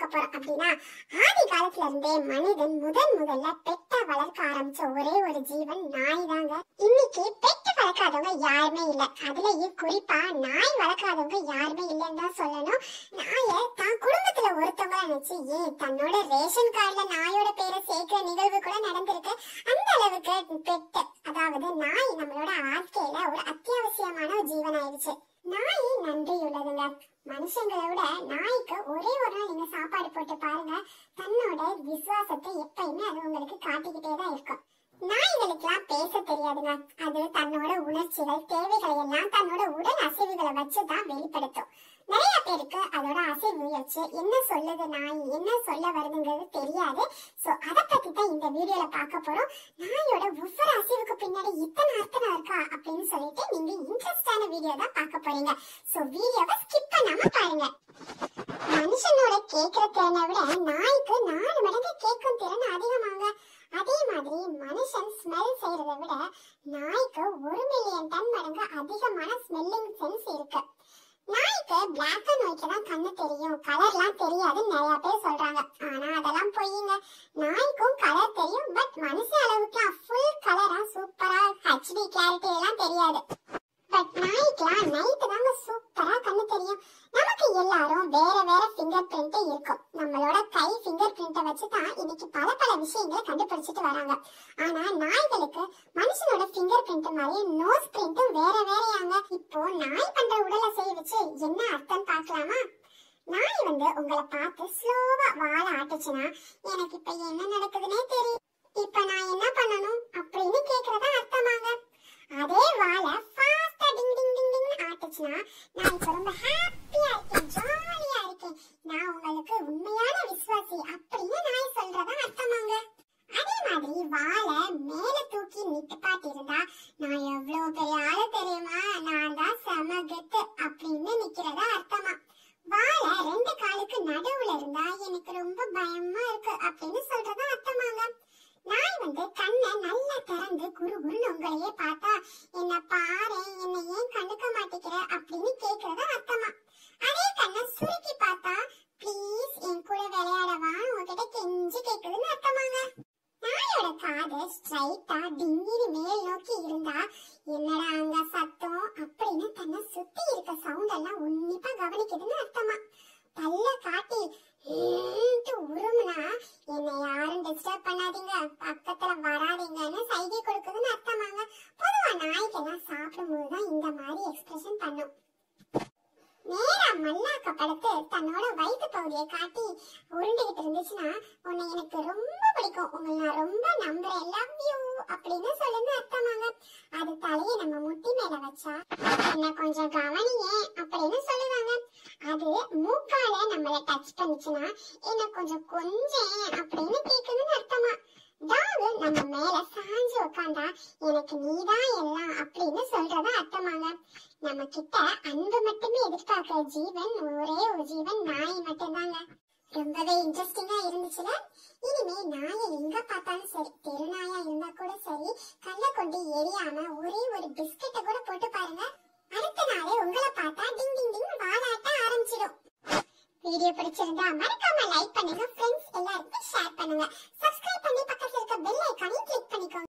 போறோம் அப்படின்னா ஆதி காலத்துல இருந்தே மனிதன் முதன் முதல்ல பெட்டை வளர்க்க ஆரம்பிச்ச ஒரே ஒரு ஜீவன் நாய் தாங்க இன்னைக்கு பெட்டு வளர்க்காதவங்க யாருமே இல்ல அதுலயும் குறிப்பா நாய் வளர்க்காதவங்க யாருமே இல்லைன்னு தான் சொல்லணும் நாய தான் குடும்பத்துல ஒருத்தவங்க நினைச்சு ஏன் தன்னோட ரேஷன் கார்டுல நாயோட பேரை சேர்க்கிற நிகழ்வு கூட நடந்திருக்கு அந்த அளவுக்கு பெட்டு அதாவது நாய் நம்மளோட வாழ்க்கையில ஒரு அத்தியாவசியமான ஒரு ஜீவன் ஆயிடுச்சு நாய் நன்றி உள்ளதுங்க மனுஷங்களை விட நாய்க்கு ஒரே ஒரு நாள் நீங்க சாப்பாடு போட்டு பாருங்க தன்னோட விசுவாசத்தை எப்பயுமே அது உங்களுக்கு காட்டிக்கிட்டே தான் இருக்கும் நாய்களுக்கெல்லாம் பேச தெரியாதுங்க அது தன்னோட உணர்ச்சிகள் தேவைகளை எல்லாம் தன்னோட உடல் அசைவுகளை வச்சு தான் வெளிப்படுத்தும் நிறைய பேருக்கு அதோட அசைவு வச்சு என்ன சொல்லுது நாய் என்ன சொல்ல வருதுங்கிறது தெரியாது சோ அத பத்தி தான் இந்த வீடியோல பார்க்க போறோம் நாயோட ஒவ்வொரு அசைவுக்கு பின்னாடி இத்தனை அர்த்தம் இருக்கா அப்படின்னு சொல்லிட்டு நீங்க இன்ட்ரெஸ்டான வீடியோ தான் பார்க்க போறீங்க சோ வீடியோவை ஸ்கிப் பண்ணாம பாருங்க மனுஷனோட கேட்கிற திறனை விட நாய்க்கு நாலு மடங்கு கேட்கும் திறன் அதிகமாங்க அதே மாதிரி மனுஷன் ஸ்மெல் செய்யறதை விட நாய்க்கு ஒரு மில்லியன் டன் மடங்கு அதிகமான ஸ்மெல்லிங் சென்ஸ் இருக்கு நாய்க்கு பிளாக் அண்ட் ஒயிட்ல தான் கண்ணு தெரியும் கலர்லாம் தெரியாதுன்னு நிறைய பேர் சொல்றாங்க ஆனா அதெல்லாம் பொய்யுங்க நாய்க்கும் கலர் தெரியும் பட் மனுஷ அளவுக்கு ஃபுல் கலரா சூப்பரா ஹெச்டி கிளாரிட்டி எல்லாம் தெரியாது பட் நாய்க்குலாம் நைட்டு தாங்க சூப்பரா கண்ணு தெரியும் நமக்கு எல்லாரும் வேற வேற ஃபிங்கர் பிரிண்ட் இருக்கும் நம்மளோட கை ஃபிங்கர் பிரிண்ட்டை வச்சு தான் இன்னைக்கு பல பல விஷயங்களை கண்டுபிடிச்சிட்டு வராங்க ஆனா நாய்களுக்கு மனுஷனோட ஃபிங்கர் பிரிண்ட் மாதிரி நோஸ் பிரிண்ட்டும் வேற வேறையாங்க இப்போ நாய் பண்ற உடல் அசைய வச்சு என்ன அர்த்தம் பார்க்கலாமா நாய் வந்து உங்களை பார்த்து ஸ்லோவா வாழ ஆட்டுச்சுன்னா எனக்கு இப்ப என்ன நடக்குதுன்னே தெரியும் இப்ப நான் என்ன பண்ணணும் அப்படின்னு கேக்குறதா அர்த்தமாங்க அதே வாழை ஃபாஸ்டா டிங் டிங் டிங் டிங் ஆட்டுச்சுன்னா நான் இப்ப ரொம்ப ஹாப்பியா இருக்கேன் ஜாலியா இருக்கேன் நான் உங்களுக்கு உண்மையான விசுவாசி அப்படின்னு நாய் சொல்றதா அர்த்தமாங்க அதே மாதிரி வாழை மேல தூக்கி நிட்டு பாட்டிருந்தா நான் எவ்வளவு பெரிய ஆளு தெரியுமா நான் தான் செம கெத்து அப்படின்னு நிக்கிறதா அர்த்தமா வாழை ரெண்டு காலுக்கு நடுவுல இருந்தா எனக்கு ரொம்ப பயமா இருக்கு அப்படின்னு சொல்றதா அர்த்தமாங்க நாய் வந்து கண்ணை நல்லா திறந்து குரு குருன்னு உங்களையே பார்த்தா என்ன பாரு என்ன ஏன் கண்டுக்க மாட்டேங்கிற அப்படின்னு கேக்குறதா அர்த்தமா அதே கண்ணை சுருக்கி பார்த்தா ப்ளீஸ் என் கூட விளையாடவா உங்ககிட்ட கெஞ்சி கேக்குதுன்னு அர்த்தமாங்க நாயோட காது ஸ்ட்ரைட்டா டிங்கிரி மேல் நோக்கி இருந்தா என்னடா அங்க சத்தம் அப்படின்னு தன்னை சுத்தி இருக்க சவுண்ட் எல்லாம் உன்னிப்பா கவனிக்குதுன்னு அர்த்தமா பல்ல காட்டி ஈன்ட்டு உருமுனா என்னை யாரும் டிஸ்டர்ப் பண்ணாதீங்க பக்கத்துல வராதீங்கன்னு சைகை கொடுக்குதுன்னு அர்த்தமாங்க பொதுவா நாய்க்கெல்லாம் சாப்பிடும்போது தான் இந்த மாதிரி எக்ஸ்பிரஷன் பண்ணும் நேரா மல்லாக்க படுத்து தன்னோட வயிற்று பகுதியை காட்டி உருண்டுகிட்டு இருந்துச்சுன்னா உன்னை எனக்கு ரொம்ப பிடிக்கும் உங்களை நான் ரொம்ப நம்புறேன் லவ் யூ அப்படின்னு சொல்லுங்க அர்த்தமாங்க அது தலையை நம்ம முட்டி மேல வச்சா என்ன கொஞ்சம் கவனியே அப்படின்னு சொல்லுவாங்க அது மூக்கால நம்மள டச் பண்ணுச்சுன்னா என்ன கொஞ்சம் கொஞ்சம் அப்படின்னு கேக்குதுன்னு அர்த்தமா டாக் நம்ம மேல சாஞ்சு உட்காந்தா எனக்கு நீதான் எல்லாம் அப்படின்னு சொல்றதா அர்த்தமாங்க நம்ம கிட்ட அன்பு மட்டுமே எதிர்பார்க்கிற ஜீவன் ஒரே ஒரு ஜீவன் நாய் மட்டும்தாங்க ரொம்பவே இன்ட்ரெஸ்டிங்கா இருந்துச்சுல இனிமே நாயை எங்க பார்த்தாலும் சரி தெருநாயா இருந்தா கூட சரி கல்ல கொண்டு எரியாம ஒரே ஒரு பிஸ்கெட்டை கூட போட்டு பாருங்க அடுத்த நாளே உங்களை பார்த்தா டிங் டிங் டிங் வாலாட்ட ஆரம்பிச்சிடும் வீடியோ பிடிச்சிருந்தா மறக்காம லைக் பண்ணுங்க ஃப்ரெண்ட்ஸ் எல்லாருக்கும் ஷேர் பண்ணுங்க